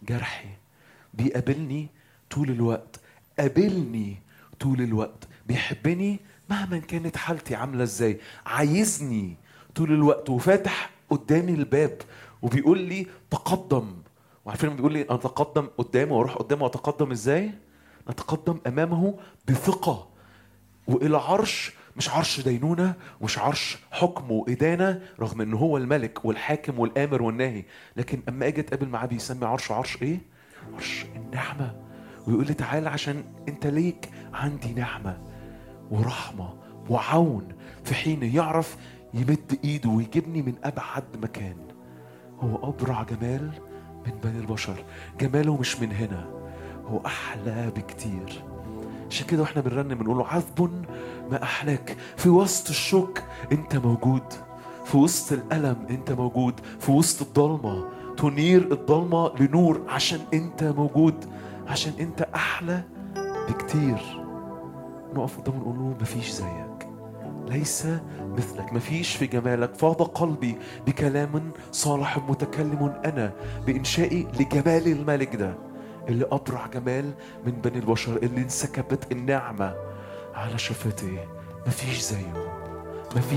جرحي بيقابلني طول الوقت قابلني طول الوقت بيحبني مهما كانت حالتي عاملة ازاي عايزني طول الوقت وفاتح قدامي الباب وبيقول لي تقدم وعارفين لما بيقول لي اتقدم قدامه واروح قدامه واتقدم ازاي نتقدم امامه بثقه والى عرش مش عرش دينونه مش عرش حكم وادانه رغم ان هو الملك والحاكم والامر والناهي لكن اما اجي اتقابل معاه بيسمي عرشه عرش ايه عرش النعمه ويقول لي تعالى عشان انت ليك عندي نعمه ورحمه وعون في حين يعرف يمد ايده ويجيبني من ابعد مكان هو ابرع جمال من بني البشر جماله مش من هنا هو احلى بكتير عشان كده واحنا بنرنم بنقول له عذب ما احلاك في وسط الشوك انت موجود في وسط الالم انت موجود في وسط الضلمه تنير الضلمه لنور عشان انت موجود عشان انت احلى بكتير نقف قدامه نقول له مفيش زيك ليس مثلك مفيش في جمالك فاض قلبي بكلام صالح متكلم انا بانشائي لجمال الملك ده اللي ابرع جمال من بني البشر اللي انسكبت النعمه على شفتيه مفيش زيه مفيش